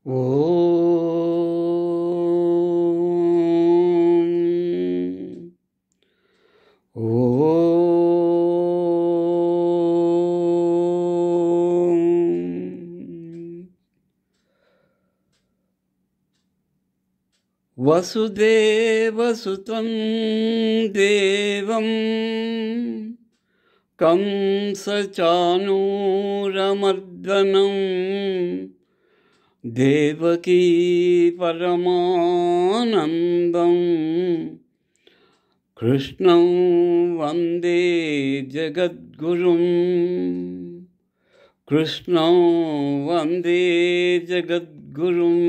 ఓం ఓం వసుదేవసుతం దేవం కంసచానూరమర్దనం దేవకీ పరమానందం కృష్ణం వందే జగద్గురుం కృష్ణం వందే జగద్గురుం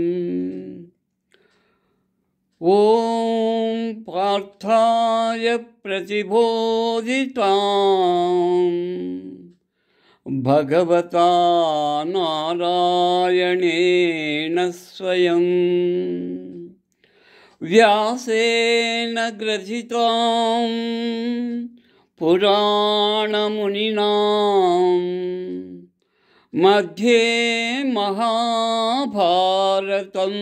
ఓం పార్థాయ ప్రతిబోధితాం భగవతా నారాయణేణ స్వయం వ్యాసేన గ్రథితాం పురాణమునినా मध्ये महाभारतम्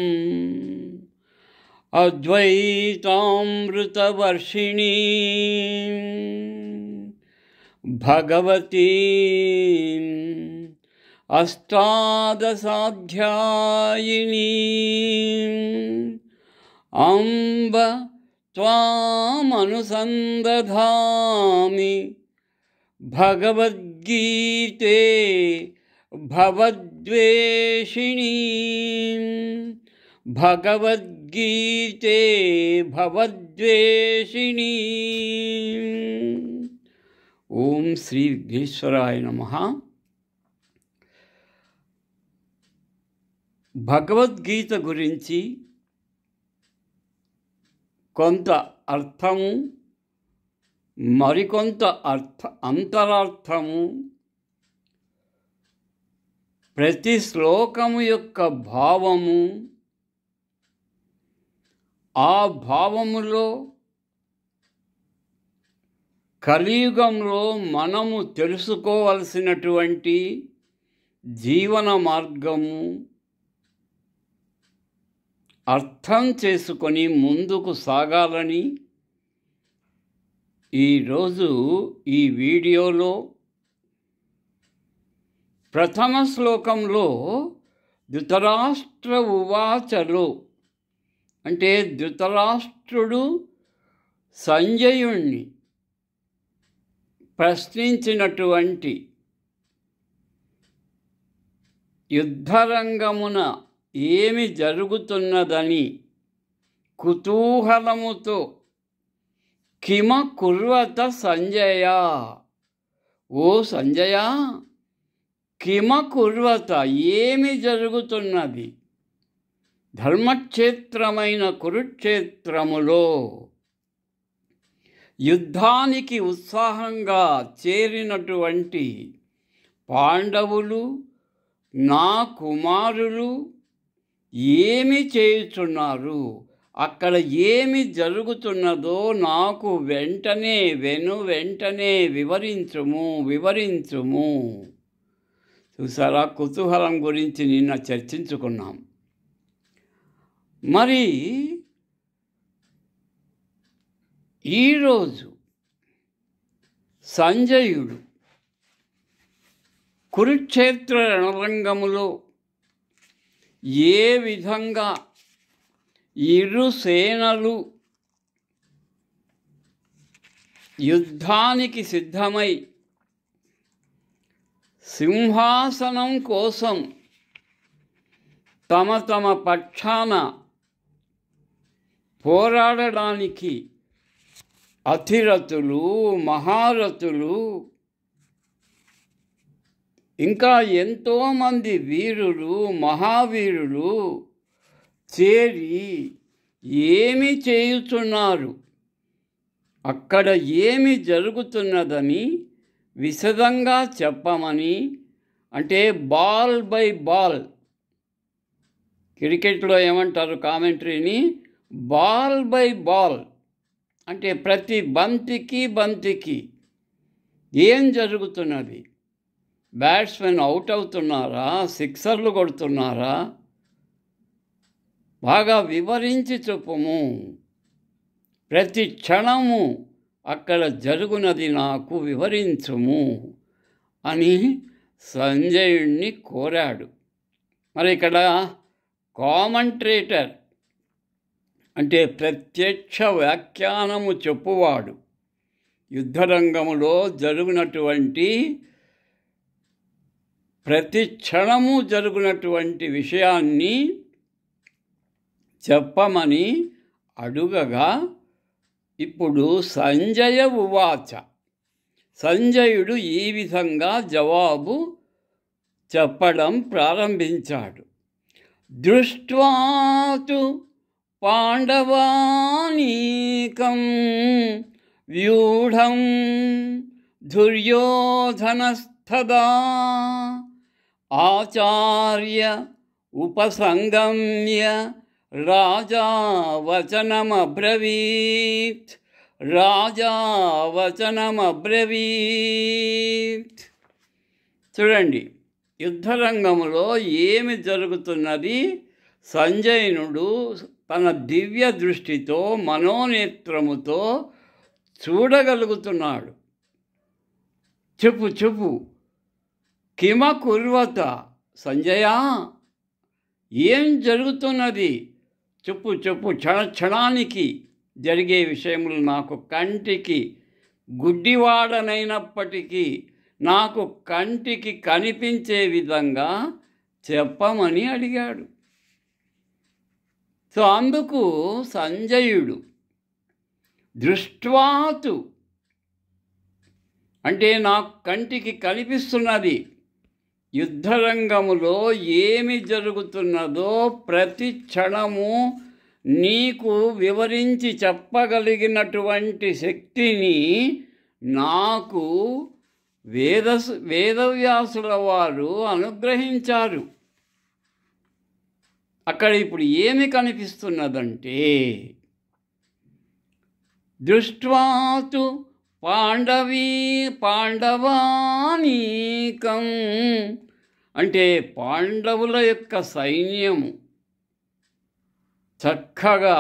अद्वैतामृतवर्षिणी भगवती अष्टादशाध्यायिनी अम्ब त्वामनुसन्दधामि भगवद्गीते भवद्वेषिणी भगवद्गीते भवद्वेषिणी ఓం శ్రీ విఘ్నేశ్వరాయ నమ భగవద్గీత గురించి కొంత అర్థము మరికొంత అర్థ అంతరార్థము ప్రతి శ్లోకము యొక్క భావము ఆ భావములో కలియుగంలో మనము తెలుసుకోవలసినటువంటి జీవన మార్గము అర్థం చేసుకొని ముందుకు సాగాలని ఈరోజు ఈ వీడియోలో ప్రథమ శ్లోకంలో ధృతరాష్ట్ర ఉవాచలో అంటే ధృతరాష్ట్రుడు సంజయుణ్ణి ప్రశ్నించినటువంటి యుద్ధరంగమున ఏమి జరుగుతున్నదని కుతూహలముతో కిమ కుర్వత సంజయ ఓ సంజయ కిమ కుర్వత ఏమి జరుగుతున్నది ధర్మక్షేత్రమైన కురుక్షేత్రములో యుద్ధానికి ఉత్సాహంగా చేరినటువంటి పాండవులు నా కుమారులు ఏమి చేయుచున్నారు అక్కడ ఏమి జరుగుతున్నదో నాకు వెంటనే వెను వెంటనే వివరించుము వివరించుము చూసారా కుతూహలం గురించి నిన్న చర్చించుకున్నాం మరి ఈరోజు సంజయుడు కురుక్షేత్ర రణరంగములో ఏ విధంగా ఇరు సేనలు యుద్ధానికి సిద్ధమై సింహాసనం కోసం తమ తమ పక్షాన పోరాడడానికి అధిరథులు మహారథులు ఇంకా ఎంతోమంది వీరులు మహావీరులు చేరి ఏమి చేయుచున్నారు అక్కడ ఏమి జరుగుతున్నదని విశదంగా చెప్పమని అంటే బాల్ బై బాల్ క్రికెట్లో ఏమంటారు కామెంటరీని బాల్ బై బాల్ అంటే ప్రతి బంతికి బంతికి ఏం జరుగుతున్నది బ్యాట్స్మెన్ అవుట్ అవుతున్నారా సిక్సర్లు కొడుతున్నారా బాగా వివరించి చెప్పుము ప్రతి క్షణము అక్కడ జరుగునది నాకు వివరించుము అని సంజయుణ్ణి కోరాడు మరి ఇక్కడ కామెంట్రేటర్ అంటే ప్రత్యక్ష వ్యాఖ్యానము చెప్పువాడు యుద్ధరంగములో జరుగునటువంటి ప్రతి క్షణము జరుగునటువంటి విషయాన్ని చెప్పమని అడుగగా ఇప్పుడు సంజయ ఉవాచ సంజయుడు ఈ విధంగా జవాబు చెప్పడం ప్రారంభించాడు దృష్ట్వాతు పాండవానీకం వ్యూఢం దుర్యోధనస్థదా ఆచార్య ఉపసంగమ్య రాజా వచనమబ్రవీత్ రాజా వచనమబ్రవీత్ చూడండి యుద్ధరంగంలో ఏమి జరుగుతున్నది సంజయనుడు తన దివ్య దృష్టితో మనోనేత్రముతో చూడగలుగుతున్నాడు చెప్పు చెప్పు కిమ కుర్వత సంజయ ఏం జరుగుతున్నది చెప్పు చెప్పు క్షణ క్షణానికి జరిగే విషయములు నాకు కంటికి గుడ్డివాడనైనప్పటికీ నాకు కంటికి కనిపించే విధంగా చెప్పమని అడిగాడు సో అందుకు సంజయుడు దృష్ట్వాతు అంటే నాకు కంటికి కనిపిస్తున్నది యుద్ధరంగములో ఏమి జరుగుతున్నదో ప్రతి క్షణము నీకు వివరించి చెప్పగలిగినటువంటి శక్తిని నాకు వేద వేదవ్యాసుల వారు అనుగ్రహించారు అక్కడ ఇప్పుడు ఏమి కనిపిస్తున్నదంటే దృష్ట్వాతు పాండవీ పాండవానీకం అంటే పాండవుల యొక్క సైన్యము చక్కగా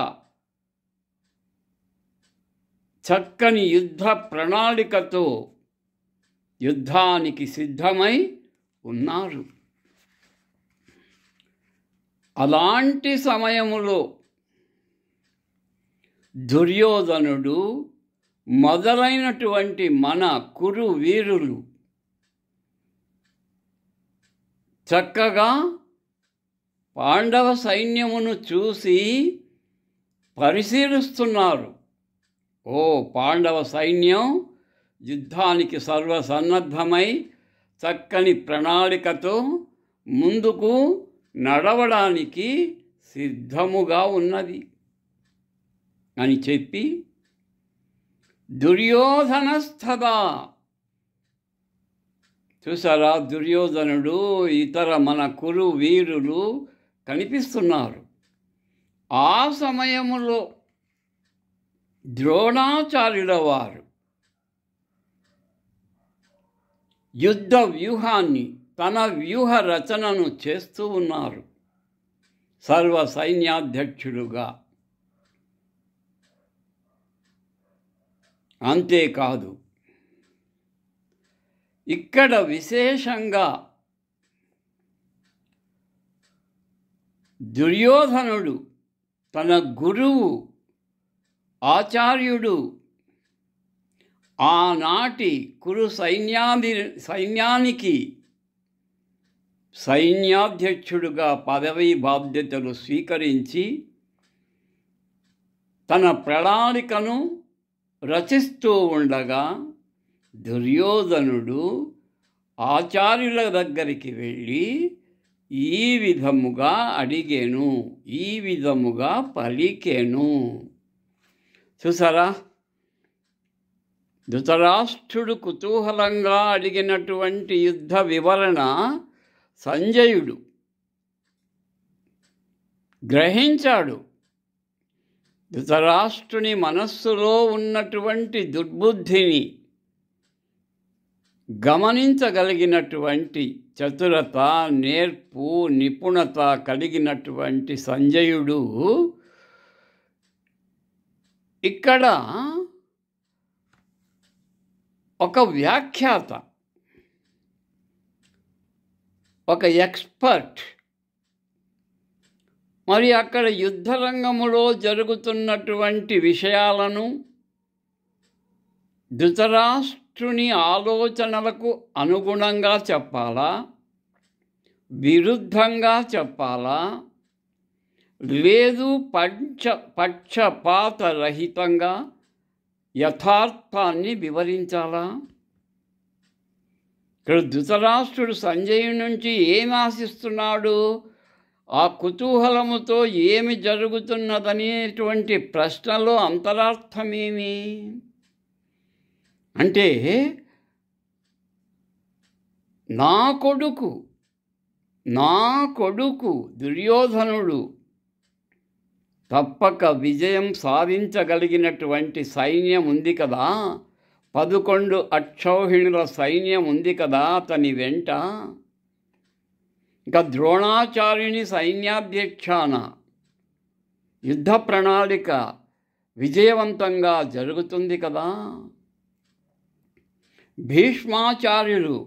చక్కని యుద్ధ ప్రణాళికతో యుద్ధానికి సిద్ధమై ఉన్నారు అలాంటి సమయములో దుర్యోధనుడు మొదలైనటువంటి మన కురు వీరులు చక్కగా పాండవ సైన్యమును చూసి పరిశీలిస్తున్నారు ఓ పాండవ సైన్యం యుద్ధానికి సర్వసన్నద్ధమై చక్కని ప్రణాళికతో ముందుకు నడవడానికి సిద్ధముగా ఉన్నది అని చెప్పి దుర్యోధనస్థదా చూసారా దుర్యోధనుడు ఇతర మన కురు వీరులు కనిపిస్తున్నారు ఆ సమయములో ద్రోణాచార్యుల వారు యుద్ధ వ్యూహాన్ని తన వ్యూహ రచనను చేస్తూ ఉన్నారు సర్వ సైన్యాధ్యక్షుడుగా అంతేకాదు ఇక్కడ విశేషంగా దుర్యోధనుడు తన గురువు ఆచార్యుడు ఆనాటి కురు సైన్యాది సైన్యానికి సైన్యాధ్యక్షుడుగా పదవీ బాధ్యతలు స్వీకరించి తన ప్రణాళికను రచిస్తూ ఉండగా దుర్యోధనుడు ఆచార్యుల దగ్గరికి వెళ్ళి ఈ విధముగా అడిగాను ఈ విధముగా పలికెను చూసారా ధృతరాష్ట్రుడు కుతూహలంగా అడిగినటువంటి యుద్ధ వివరణ సంజయుడు గ్రహించాడు ధృతరాష్ట్రుని మనస్సులో ఉన్నటువంటి దుర్బుద్ధిని గమనించగలిగినటువంటి చతురత నేర్పు నిపుణత కలిగినటువంటి సంజయుడు ఇక్కడ ఒక వ్యాఖ్యాత ఒక ఎక్స్పర్ట్ మరి అక్కడ యుద్ధరంగములో జరుగుతున్నటువంటి విషయాలను ధృతరాష్ట్రుని ఆలోచనలకు అనుగుణంగా చెప్పాలా విరుద్ధంగా చెప్పాలా లేదు పంచ పక్షపాతరహితంగా యథార్థాన్ని వివరించాలా ఇక్కడ ధృతరాష్ట్రుడు సంజయు నుంచి ఏమి ఆశిస్తున్నాడు ఆ కుతూహలముతో ఏమి జరుగుతున్నదనేటువంటి ప్రశ్నలో అంతరార్థమేమి అంటే నా కొడుకు నా కొడుకు దుర్యోధనుడు తప్పక విజయం సాధించగలిగినటువంటి సైన్యం ఉంది కదా పదకొండు అక్షౌహిణుల సైన్యం ఉంది కదా అతని వెంట ఇక ద్రోణాచార్యుని సైన్యాధ్యక్షాన యుద్ధ ప్రణాళిక విజయవంతంగా జరుగుతుంది కదా భీష్మాచార్యులు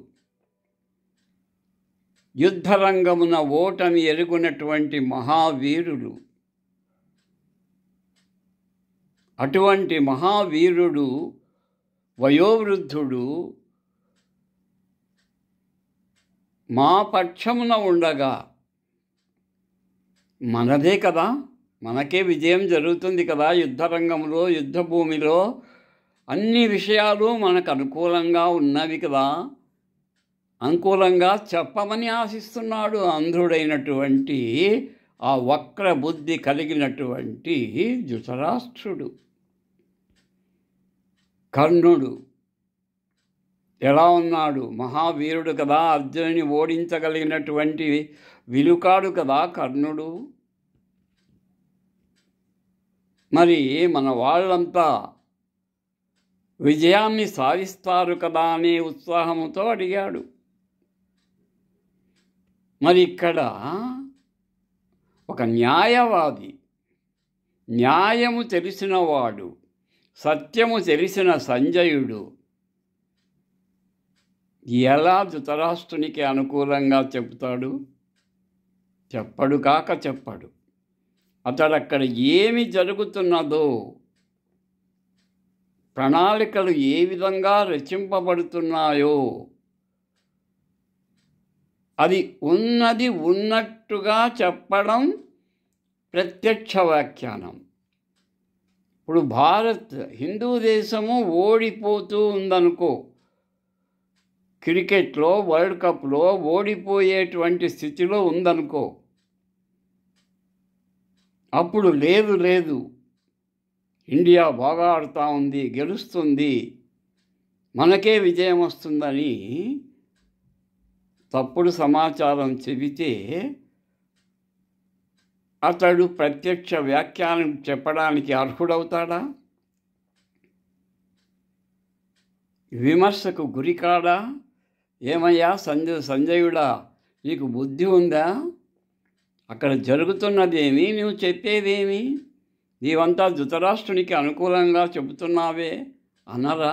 యుద్ధరంగమున ఓటమి ఎరుగునటువంటి మహావీరులు అటువంటి మహావీరుడు వయోవృద్ధుడు మా పక్షమున ఉండగా మనదే కదా మనకే విజయం జరుగుతుంది కదా యుద్ధరంగంలో యుద్ధ భూమిలో అన్ని విషయాలు మనకు అనుకూలంగా ఉన్నవి కదా అనుకూలంగా చెప్పమని ఆశిస్తున్నాడు అంధుడైనటువంటి ఆ వక్ర బుద్ధి కలిగినటువంటి ధృతరాష్ట్రుడు కర్ణుడు ఎలా ఉన్నాడు మహావీరుడు కదా అర్జునుని ఓడించగలిగినటువంటి విలుకాడు కదా కర్ణుడు మరి మన వాళ్ళంతా విజయాన్ని సాధిస్తారు కదా అనే ఉత్సాహంతో అడిగాడు మరి ఇక్కడ ఒక న్యాయవాది న్యాయము తెలిసినవాడు సత్యము తెలిసిన సంజయుడు ఎలా ధృతరాష్ట్రునికి అనుకూలంగా చెప్తాడు చెప్పడు కాక చెప్పడు అతడు అక్కడ ఏమి జరుగుతున్నదో ప్రణాళికలు ఏ విధంగా రచింపబడుతున్నాయో అది ఉన్నది ఉన్నట్టుగా చెప్పడం ప్రత్యక్ష వ్యాఖ్యానం ఇప్పుడు భారత్ హిందూ దేశము ఓడిపోతూ ఉందనుకో క్రికెట్లో వరల్డ్ కప్లో ఓడిపోయేటువంటి స్థితిలో ఉందనుకో అప్పుడు లేదు లేదు ఇండియా బాగా ఆడుతూ ఉంది గెలుస్తుంది మనకే విజయం వస్తుందని తప్పుడు సమాచారం చెబితే అతడు ప్రత్యక్ష వ్యాఖ్యానం చెప్పడానికి అర్హుడవుతాడా విమర్శకు గురి కాడా ఏమయ్యా సంజయ్ సంజయుడా నీకు బుద్ధి ఉందా అక్కడ జరుగుతున్నదేమి నువ్వు చెప్పేదేమి నీవంతా ధృతరాష్ట్రునికి అనుకూలంగా చెబుతున్నావే అనరా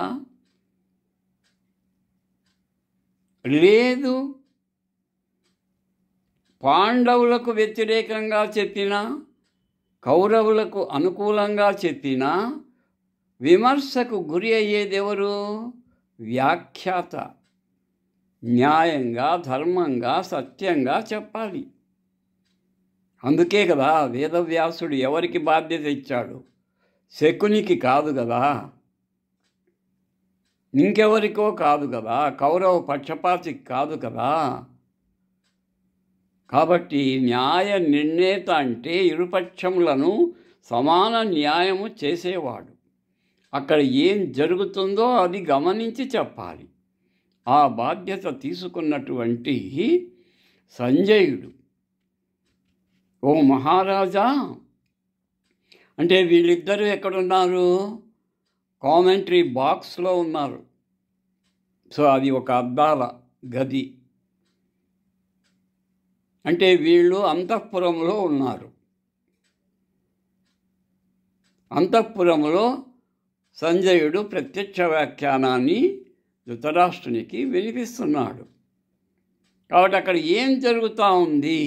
లేదు పాండవులకు వ్యతిరేకంగా చెప్పినా కౌరవులకు అనుకూలంగా చెప్పినా విమర్శకు గురి అయ్యేదెవరు వ్యాఖ్యాత న్యాయంగా ధర్మంగా సత్యంగా చెప్పాలి అందుకే కదా వేదవ్యాసుడు ఎవరికి బాధ్యత ఇచ్చాడు శకునికి కాదు కదా ఇంకెవరికో కాదు కదా కౌరవ పక్షపాతికి కాదు కదా కాబట్టి న్యాయ నిర్ణేత అంటే ఇరుపక్షములను సమాన న్యాయము చేసేవాడు అక్కడ ఏం జరుగుతుందో అది గమనించి చెప్పాలి ఆ బాధ్యత తీసుకున్నటువంటి సంజయుడు ఓ మహారాజా అంటే వీళ్ళిద్దరూ ఎక్కడున్నారు కామెంటరీ బాక్స్లో ఉన్నారు సో అది ఒక అద్దాల గది అంటే వీళ్ళు అంతఃపురంలో ఉన్నారు అంతఃపురంలో సంజయుడు ప్రత్యక్ష వ్యాఖ్యానాన్ని ధృతరాష్ట్రునికి వినిపిస్తున్నాడు కాబట్టి అక్కడ ఏం జరుగుతూ ఉంది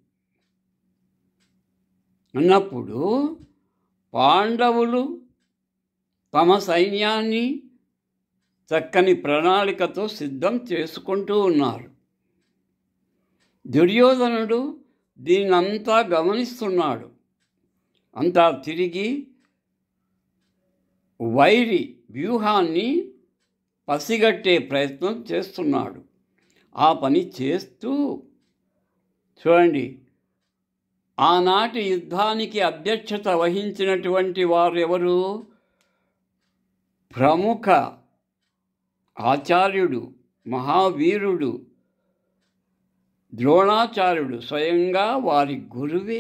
అన్నప్పుడు పాండవులు తమ సైన్యాన్ని చక్కని ప్రణాళికతో సిద్ధం చేసుకుంటూ ఉన్నారు దుర్యోధనుడు దీన్నంతా గమనిస్తున్నాడు అంతా తిరిగి వైరి వ్యూహాన్ని పసిగట్టే ప్రయత్నం చేస్తున్నాడు ఆ పని చేస్తూ చూడండి ఆనాటి యుద్ధానికి అధ్యక్షత వహించినటువంటి వారు ఎవరు ప్రముఖ ఆచార్యుడు మహావీరుడు ద్రోణాచార్యుడు స్వయంగా వారి గురువే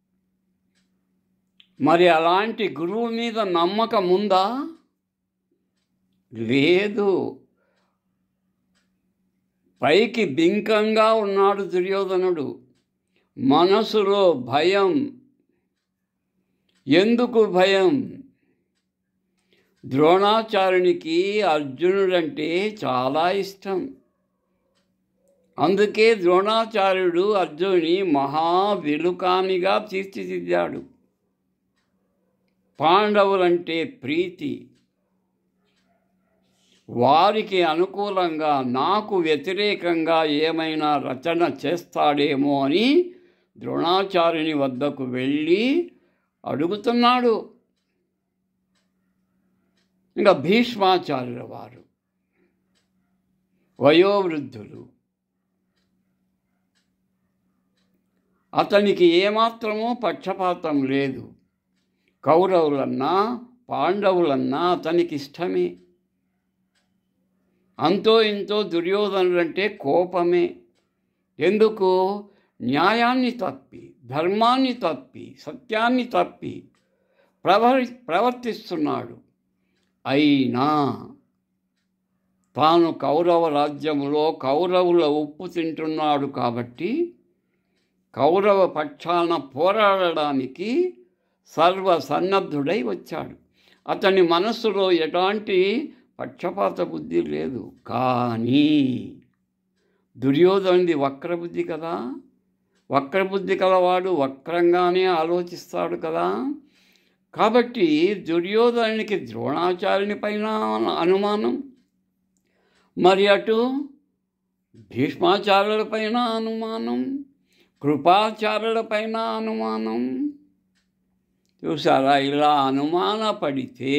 మరి అలాంటి గురువు మీద నమ్మకం ఉందా లేదు పైకి బింకంగా ఉన్నాడు దుర్యోధనుడు మనసులో భయం ఎందుకు భయం ద్రోణాచార్యునికి అర్జునుడంటే చాలా ఇష్టం అందుకే ద్రోణాచార్యుడు అర్జునుని మహావిలుకానిగా తీర్చిదిద్దాడు పాండవులంటే ప్రీతి వారికి అనుకూలంగా నాకు వ్యతిరేకంగా ఏమైనా రచన చేస్తాడేమో అని ద్రోణాచార్యుని వద్దకు వెళ్ళి అడుగుతున్నాడు ఇంకా భీష్మాచార్యుల వారు వయోవృద్ధులు అతనికి ఏమాత్రమూ పక్షపాతం లేదు కౌరవులన్నా పాండవులన్నా అతనికి ఇష్టమే అంతో ఇంతో దుర్యోధనుడంటే కోపమే ఎందుకు న్యాయాన్ని తప్పి ధర్మాన్ని తప్పి సత్యాన్ని తప్పి ప్రవర్ ప్రవర్తిస్తున్నాడు అయినా తాను కౌరవ రాజ్యములో కౌరవుల ఉప్పు తింటున్నాడు కాబట్టి కౌరవ పక్షాన పోరాడడానికి సర్వ సన్నద్ధుడై వచ్చాడు అతని మనస్సులో ఎలాంటి పక్షపాత బుద్ధి లేదు కానీ దుర్యోధనుడి వక్రబుద్ధి కదా వక్రబుద్ధి కలవాడు వక్రంగానే ఆలోచిస్తాడు కదా కాబట్టి దుర్యోధనునికి ద్రోణాచార్యుని పైన అనుమానం మరి అటు భీష్మాచార్యుల పైన అనుమానం కృపాచార్యుల పైన అనుమానం చూసారా ఇలా అనుమాన పడితే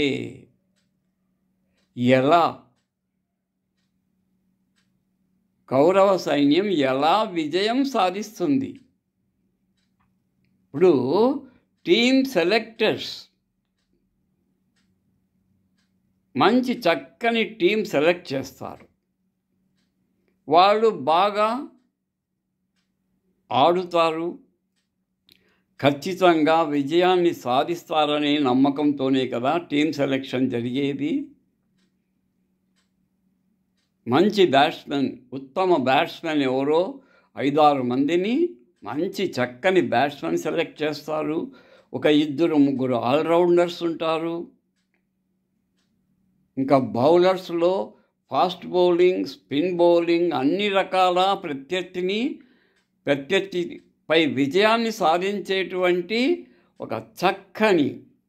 ఎలా కౌరవ సైన్యం ఎలా విజయం సాధిస్తుంది ఇప్పుడు టీమ్ సెలెక్టర్స్ మంచి చక్కని టీం సెలెక్ట్ చేస్తారు వాళ్ళు బాగా ఆడుతారు ఖచ్చితంగా విజయాన్ని సాధిస్తారనే నమ్మకంతోనే కదా టీం సెలెక్షన్ జరిగేది మంచి బ్యాట్స్మెన్ ఉత్తమ బ్యాట్స్మెన్ ఎవరో ఐదారు మందిని మంచి చక్కని బ్యాట్స్మెన్ సెలెక్ట్ చేస్తారు ఒక ఇద్దరు ముగ్గురు ఆల్రౌండర్స్ ఉంటారు ఇంకా బౌలర్స్లో ఫాస్ట్ బౌలింగ్ స్పిన్ బౌలింగ్ అన్ని రకాల ప్రత్యర్థిని ప్రత్యర్థిపై విజయాన్ని సాధించేటువంటి ఒక చక్కని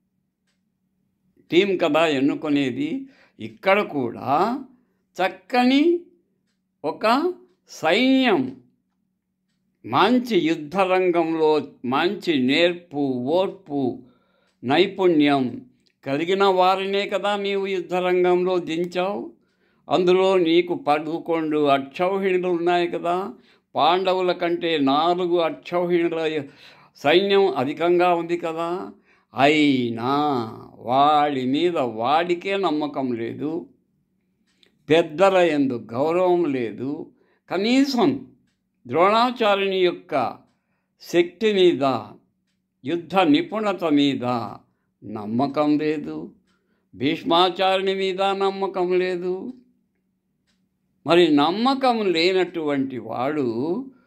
టీం కదా ఎన్నుకునేది ఇక్కడ కూడా చక్కని ఒక సైన్యం మంచి యుద్ధ రంగంలో మంచి నేర్పు ఓర్పు నైపుణ్యం కలిగిన వారినే కదా నీవు యుద్ధ రంగంలో దించావు అందులో నీకు పదకొండు అక్షౌహిణులు ఉన్నాయి కదా పాండవుల కంటే నాలుగు అక్షౌహిణుల సైన్యం అధికంగా ఉంది కదా అయినా వాడి మీద వాడికే నమ్మకం లేదు పెద్దల ఎందు గౌరవం లేదు కనీసం ద్రోణాచార్యుని యొక్క శక్తి మీద యుద్ధ నిపుణత మీద నమ్మకం లేదు భీష్మాచార్యుని మీద నమ్మకం లేదు మరి నమ్మకం లేనటువంటి వాడు